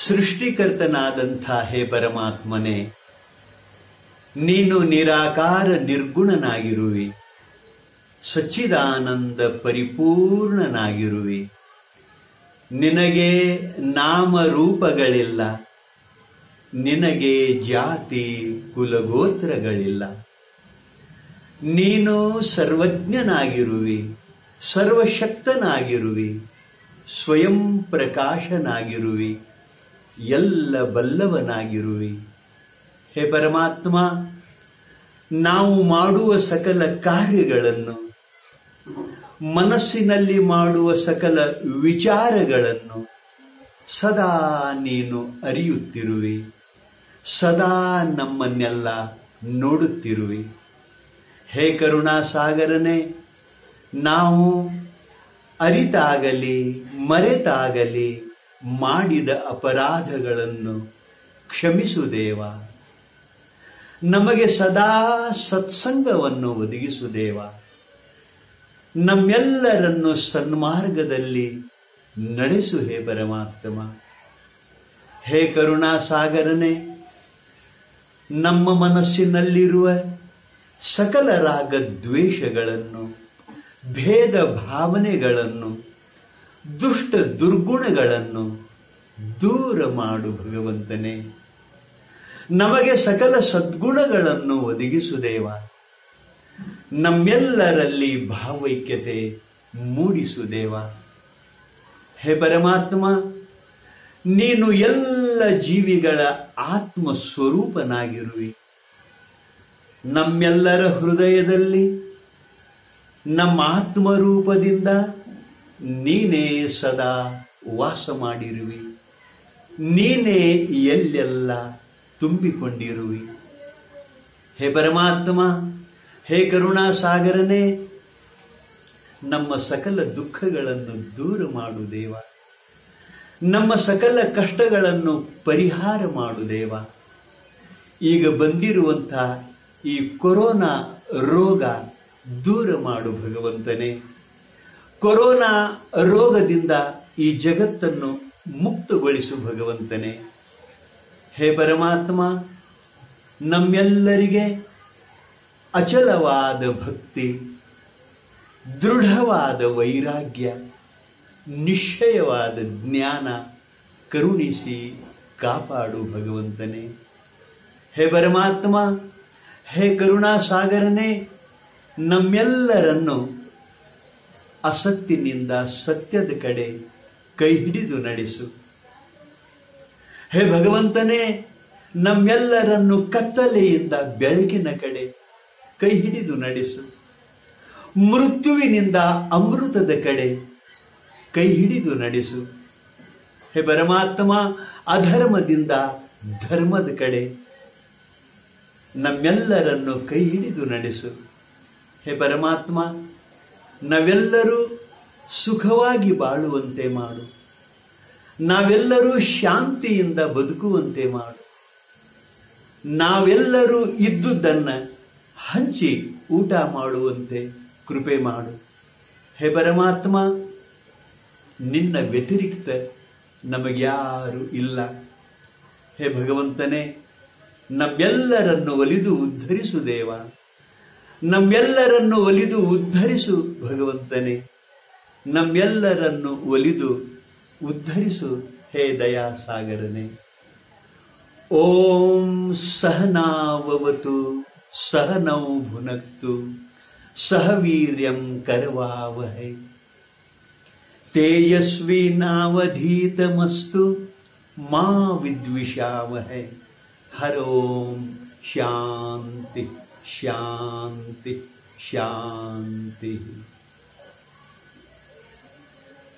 ಸೃಷ್ಟಿಕರ್ತನಾದಂಥ ಹೇ ಪರಮಾತ್ಮನೇ ನೀನು ನಿರಾಕಾರ ನಿರ್ಗುಣನಾಗಿರುವಿ ಸಚ್ಚಿದಾನಂದ ಪರಿಪೂರ್ಣನಾಗಿರುವಿ ನಿನಗೆ ನಾಮರೂಪಗಳಿಲ್ಲ ನಿನಗೆ ಜಾತಿ ಕುಲಗೋತ್ರಗಳಿಲ್ಲ ನೀನು ಸರ್ವಜ್ಞನಾಗಿರುವಿ ಸರ್ವಶಕ್ತನಾಗಿರುವಿ ಸ್ವಯಂ ಪ್ರಕಾಶನಾಗಿರುವಿ ಎಲ್ಲ ಬಲ್ಲವನಾಗಿರುವಿ ಹೇ ಪರಮಾತ್ಮ ನಾವು ಮಾಡುವ ಸಕಲ ಕಾರ್ಯಗಳನ್ನು ಮನಸ್ಸಿನಲ್ಲಿ ಮಾಡುವ ಸಕಲ ವಿಚಾರಗಳನ್ನು ಸದಾ ನೀನು ಅರಿಯುತ್ತಿರುವಿ ಸದಾ ನಮ್ಮನ್ನೆಲ್ಲ ನೋಡುತ್ತಿರುವಿ ಹೇ ಕರುಣಾಸಾಗರನೇ ನಾವು ಅರಿತಾಗಲಿ ಮರೆತಾಗಲಿ ಮಾಡಿದ ಅಪರಾಧಗಳನ್ನು ಕ್ಷಮಿಸು ದೇವ ನಮಗೆ ಸದಾ ಸತ್ಸಂಗವನ್ನು ಒದಗಿಸು ದೇವ ನಮ್ಮೆಲ್ಲರನ್ನು ಸನ್ಮಾರ್ಗದಲ್ಲಿ ನಡೆಸು ಹೇ ಪರಮಾತ್ಮ ಹೇ ಕರುಣಾಸಾಗರನೇ ನಮ್ಮ ಮನಸ್ಸಿನಲ್ಲಿರುವ ಸಕಲ ರಾಗ ದ್ವೇಷಗಳನ್ನು ಭೇದ ಭಾವನೆಗಳನ್ನು ದುಷ್ಟ ದುರ್ಗುಣಗಳನ್ನು ದೂರ ಮಾಡು ಭಗವಂತನೇ ನಮಗೆ ಸಕಲ ಸದ್ಗುಣಗಳನ್ನು ಒದಗಿಸು ದೇವ ನಮ್ಮೆಲ್ಲರಲ್ಲಿ ಭಾವೈಕ್ಯತೆ ಮೂಡಿಸು ದೇವ ಹೇ ಪರಮಾತ್ಮ ನೀನು ಎಲ್ಲ ಜೀವಿಗಳ ಆತ್ಮ ಸ್ವರೂಪನಾಗಿರುವಿ ನಮ್ಮೆಲ್ಲರ ಹೃದಯದಲ್ಲಿ ನಮ್ಮ ಆತ್ಮರೂಪದಿಂದ ನೀನೇ ಸದಾ ವಾಸ ಮಾಡಿರುವಿ ನೀನೇ ಎಲ್ಲೆಲ್ಲ ತುಂಬಿಕೊಂಡಿರುವಿ ಹೇ ಪರಮಾತ್ಮ ಹೇ ಕರುಣಾಸಾಗರನೇ ನಮ್ಮ ಸಕಲ ದುಃಖಗಳನ್ನು ದೂರ ಮಾಡು ದೇವ ನಮ್ಮ ಸಕಲ ಕಷ್ಟಗಳನ್ನು ಪರಿಹಾರ ಮಾಡು ದೇವ ಈಗ ಬಂದಿರುವಂಥ ಈ ಕೊರೋನಾ ರೋಗ ದೂರ ಮಾಡು ಭಗವಂತನೇ ಕೊರೋನಾ ರೋಗದಿಂದ ಈ ಜಗತ್ತನ್ನು ಮುಕ್ತಗೊಳಿಸು ಭಗವಂತನೇ ಹೇ ಪರಮಾತ್ಮ ನಮ್ಮೆಲ್ಲರಿಗೆ ಅಚಲವಾದ ಭಕ್ತಿ ದೃಢವಾದ ವೈರಾಗ್ಯ ನಿಶ್ಚಯವಾದ ಜ್ಞಾನ ಕರುಣಿಸಿ ಕಾಪಾಡು ಭಗವಂತನೇ ಹೇ ಪರಮಾತ್ಮ ಹೇ ಕರುಣಾಸಾಗರನೇ ನಮ್ಮೆಲ್ಲರನ್ನು ಅಸತ್ತಿನಿಂದ ಸತ್ಯದ ಕಡೆ ಕೈ ಹಿಡಿದು ನಡೆಸು ಹೇ ಭಗವಂತನೇ ನಮ್ಮೆಲ್ಲರನ್ನು ಕತ್ತಲೆಯಿಂದ ಬೆಳಕಿನ ಕಡೆ ಕೈ ಹಿಡಿದು ನಡೆಸು ಮೃತ್ಯುವಿನಿಂದ ಅಮೃತದ ಕಡೆ ಕೈ ಹಿಡಿದು ನಡೆಸು ಹೇ ಪರಮಾತ್ಮ ಅಧರ್ಮದಿಂದ ಧರ್ಮದ ಕಡೆ ನಮ್ಮೆಲ್ಲರನ್ನು ಕೈ ಹಿಡಿದು ನಡೆಸು ಹೇ ಪರಮಾತ್ಮ ನಾವೆಲ್ಲರೂ ಸುಖವಾಗಿ ಬಾಳುವಂತೆ ಮಾಡು ನಾವೆಲ್ಲರೂ ಶಾಂತಿಯಿಂದ ಬದುಕುವಂತೆ ಮಾಡು ನಾವೆಲ್ಲರೂ ಇದ್ದುದನ್ನ ಹಂಚಿ ಊಟ ಮಾಡುವಂತೆ ಕೃಪೆ ಮಾಡು ಹೇ ಪರಮಾತ್ಮ ನಿನ್ನ ವ್ಯತಿರಿಕ್ತ ನಮಗ್ಯಾರು ಇಲ್ಲ ಹೇ ಭಗವಂತನೇ ನಮ್ಮೆಲ್ಲರನ್ನು ಒಲಿದು ಉದ್ಧರಿಸು ದೇವ ನಮ್ಮೆಲ್ಲರನ್ನು ಒಲಿದು ಉದ್ಧರಿಸು ಭಗವಂತನೇ ನಮ್ಮೆಲ್ಲರನ್ನು ಒಲಿದು ಉದ್ಧರಿಸು ಹೇ ದಯಾಸಾಗರನೇ ಓಂ ಸಹನಾವವತು ಸಹನೌ ಭುನಕ್ತು ಸಹ ವೀರ್ಯಂ ಕರವಾವಹೈ ತೇಜಸ್ವಿನಾವಧೀತಮಸ್ತು ಮಾ ವಿದ್ವಿಷಾವಹೈ ಹರೋಂ ಶಾಂತಿ ಶಾಂತಿ ಶಾಂತಿ